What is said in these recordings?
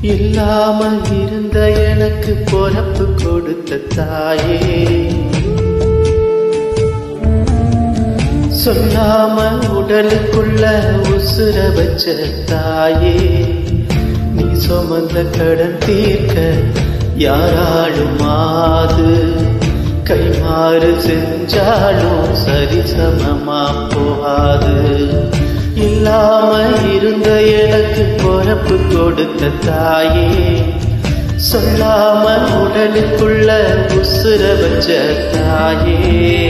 இல்லாமல் இருந்த எனக்கு பொறப்பு கொடுத்த தாயே சொல்லாம உடலுக்குள்ள உசுர வச்ச தாயே நீ சுமந்த கடன் தீர்க்க யாராலும் ஆது கைமாறு செஞ்சாலும் சரிசமமா போகாது இல்லாம இருந்த எனக்கு பொறப்பு கொடுத்த தாயே சொல்லாம உடலுக்குள்ள உசுர வச்ச தாயே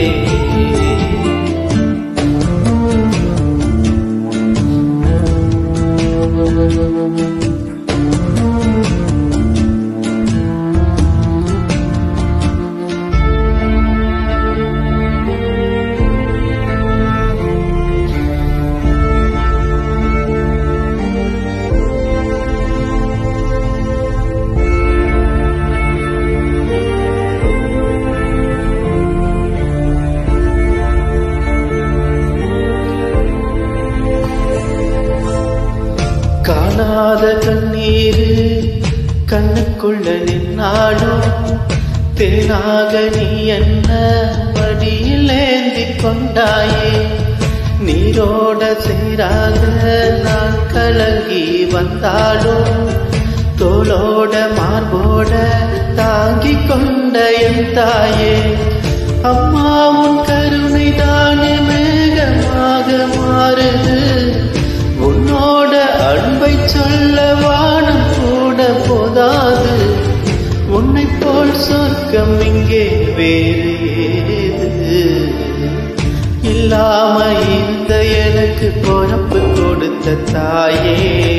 காணாத கண்ணீரு கண்ணுக்குள்ள நின்னாலும் தேனாக நீ என்ன மடியில் ஏந்தி கொண்டாயே நீரோட சேராக நான் கலங்கி வந்தாலும் தோளோட மார்போட தாங்கி கொண்ட என் தாயே அம்மா உன் கருணை தானே மேகமாக மாறுது உன்னோட அன்பை சொல்ல வானம் கூட போதாது உன்னை போல் சொர்க்கம் இங்கே வேறு ஏது இல்லாம இந்த எனக்கு பொறப்பு கொடுத்த தாயே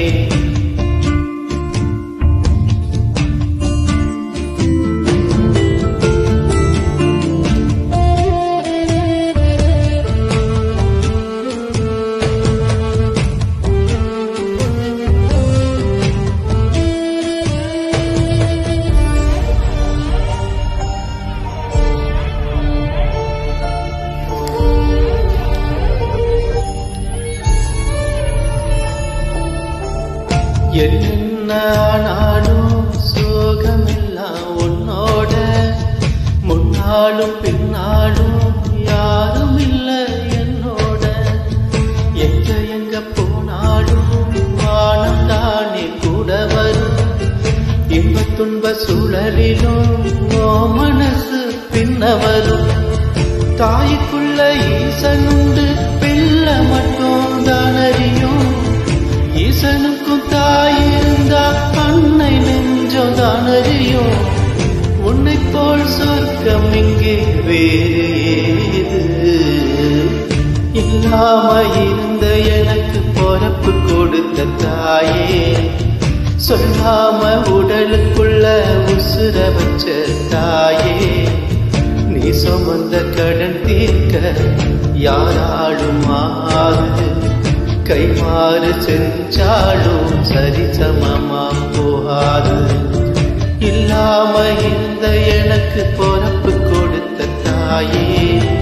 என்ன ஆனாலும் சோகமெல்லாம் உன்னோட முன்னாலும் பின்னாலும் யாரும் இல்லை என்னோட எங்க எங்க போனாலும் வானம் தானே கூட வரும் இன்ப துன்ப சூழலிலும் ஓ மனசு பின்ன வரும் தாய்க்குள்ள ஈசன் உண்டு பிள்ளை மட்டும் தான் அறியும் ஈசனுக்கும் தாய் இருந்தா அன்னை நெஞ்சம் தான் அறியும் உன்னை போல் சொர்க்கம் இங்கே வேறு ஏது இல்லாம இருந்த எனக்கு பொறப்பு கொடுத்த தாயே சொல்லாம உடலுக்குள்ள உசுர வச்ச தாயே நீ சுமந்த கடன் தீர்க்க யாராலும் ஆது கைமாறு செஞ்சாலும் சரிசமமா போகாது இல்லாம இந்த எனக்கு பொறப்பு கொடுத்த தாயே